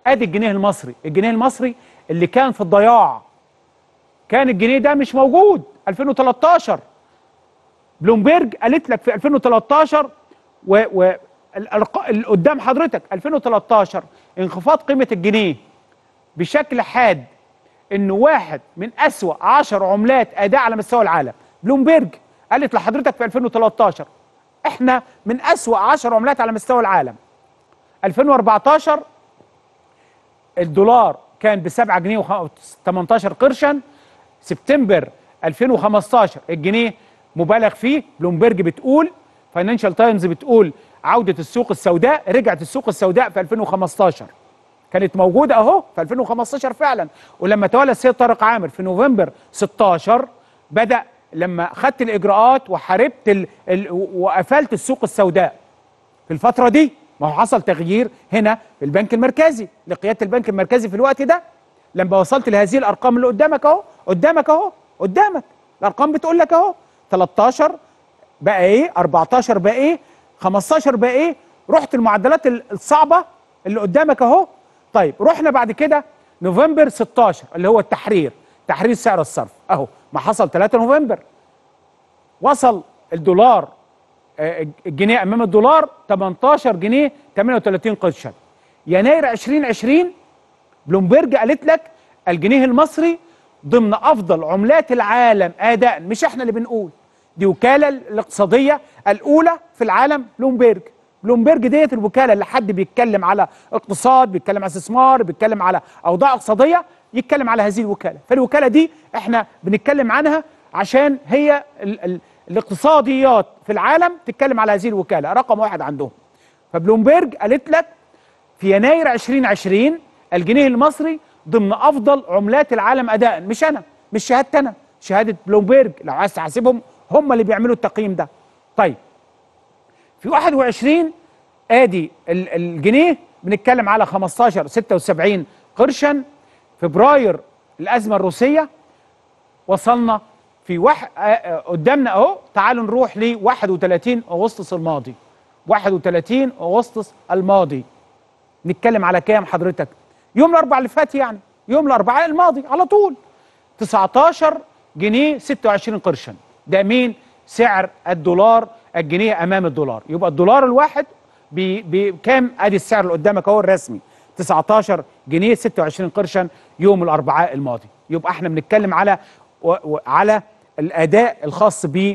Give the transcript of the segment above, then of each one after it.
ادي الجنيه المصري الجنيه المصري اللي كان في الضياع كان الجنيه ده مش موجود 2013 بلومبيرج قالت لك في 2013 و, و الأرق- ال- قدام حضرتك 2013 انخفاض قيمة الجنيه بشكل حاد انه واحد من اسوأ 10 عملات اداء على مستوى العالم بلومبيرج قالت لحضرتك في 2013 احنا من اسوأ 10 عملات على مستوى العالم 2014 الدولار كان ب 7 جنيه و18 قرشا سبتمبر 2015 الجنيه مبالغ فيه بلومبرج بتقول فاينانشال تايمز بتقول عودة السوق السوداء رجعت السوق السوداء في 2015 كانت موجودة اهو في 2015 فعلا ولما تولى السيد طارق عامر في نوفمبر 16 بدأ لما خدت الإجراءات وحاربت ال... ال... وقفلت السوق السوداء في الفترة دي ما هو حصل تغيير هنا في البنك المركزي لقيادة البنك المركزي في الوقت ده لما وصلت لهذه الأرقام اللي قدامك أهو قدامك أهو قدامك الأرقام بتقول لك أهو 13 بقى إيه 14 بقى إيه 15 بقى إيه رحت المعدلات ال- الصعبة اللي قدامك أهو طيب رحنا بعد كده نوفمبر 16 اللي هو التحرير تحرير سعر الصرف أهو ما حصل 3 نوفمبر وصل الدولار آه، الجنيه امام الدولار 18 جنيه 38 قرشا يناير 2020 بلومبرج قالت لك الجنيه المصري ضمن افضل عملات العالم اداء مش احنا اللي بنقول دي وكاله الاقتصاديه الاولى في العالم بلومبرج بلومبرج ديت الوكاله اللي حد بيتكلم على اقتصاد بيتكلم على استثمار بيتكلم على اوضاع اقتصاديه يتكلم على هذه الوكاله فالوكاله دي احنا بنتكلم عنها عشان هي ال ال الاقتصاديات في العالم تتكلم على هذه الوكاله رقم واحد عندهم فبلومبرج قالت لك في يناير 2020 الجنيه المصري ضمن افضل عملات العالم اداء مش انا مش شهادتي انا شهاده بلومبرج لو عايز تحاسبهم هم اللي بيعملوا التقييم ده طيب في 21 ادي ال- الجنيه بنتكلم على 15 76 قرشا فبراير الازمه الروسيه وصلنا في واحد آه، آه، قدامنا اهو تعالوا نروح ل 31 اغسطس الماضي 31 اغسطس الماضي نتكلم على كام حضرتك يوم الاربعاء اللي فات يعني يوم الاربعاء الماضي على طول 19 جنيه 26 قرشا ده مين سعر الدولار الجنيه امام الدولار يبقى الدولار الواحد ب- بكام ادي السعر اللي قدامك اهو الرسمي 19 جنيه 26 قرشا يوم الاربعاء الماضي يبقى احنا بنتكلم على و و على الاداء الخاص ب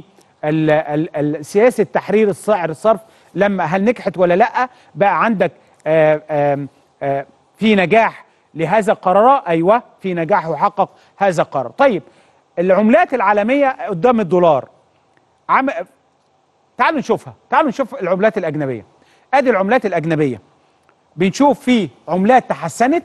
سياسه تحرير السعر الصرف لما هل نجحت ولا لا بقى عندك آآ آآ آآ في نجاح لهذا القرار ايوه في نجاح وحقق هذا القرار طيب العملات العالميه قدام الدولار عم... تعالوا نشوفها تعالوا نشوف العملات الاجنبيه ادي العملات الاجنبيه بنشوف في عملات تحسنت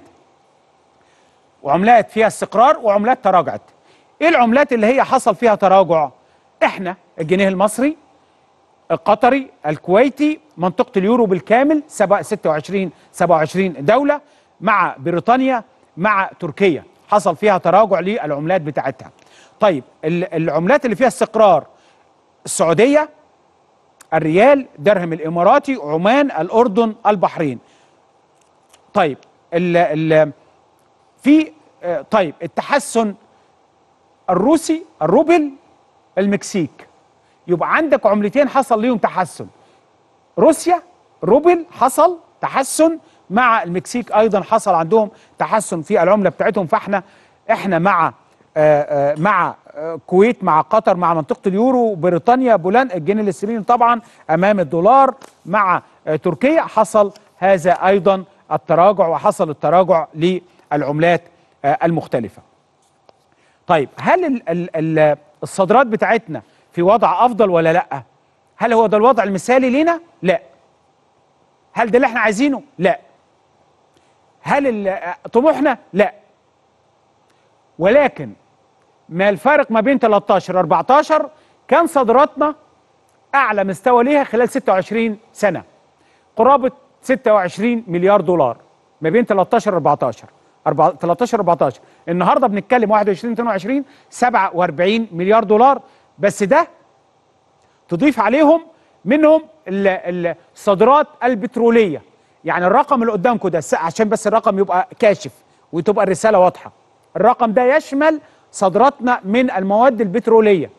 وعملات فيها استقرار وعملات تراجعت ايه العملات اللي هي حصل فيها تراجع احنا الجنيه المصري القطري الكويتي منطقة اليورو بالكامل سبع- 26 27 دولة مع بريطانيا مع تركيا حصل فيها تراجع للعملات بتاعتها طيب ال- العملات اللي فيها استقرار السعودية الريال درهم الإماراتي عمان الأردن البحرين طيب ال ال في آه، طيب التحسن الروسي الروبل المكسيك يبقى عندك عملتين حصل ليهم تحسن روسيا روبل حصل تحسن مع المكسيك ايضا حصل عندهم تحسن في العمله بتاعتهم فاحنا احنا مع آه، آه، مع آه، الكويت مع قطر مع منطقه اليورو بريطانيا بولندا الجنيه الاسترليني طبعا امام الدولار مع آه، تركيا حصل هذا ايضا التراجع وحصل التراجع للعملات آه، المختلفه طيب هل ال ال ال الصادرات بتاعتنا في وضع افضل ولا لا هل هو ده الوضع المثالي لينا لا هل ده اللي احنا عايزينه لا هل ال- طموحنا لا ولكن ما الفارق ما بين 13 و 14 كان صادراتنا اعلى مستوى ليها خلال 26 سنه قرابه 26 مليار دولار ما بين 13 و 14 أربعة- 13 14 النهارده بنتكلم 21 22 47 مليار دولار بس ده تضيف عليهم منهم ال- ال- الصادرات البتروليه يعني الرقم اللي قدامكم ده س- عشان بس الرقم يبقى كاشف وتبقى الرساله واضحه الرقم ده يشمل صادراتنا من المواد البتروليه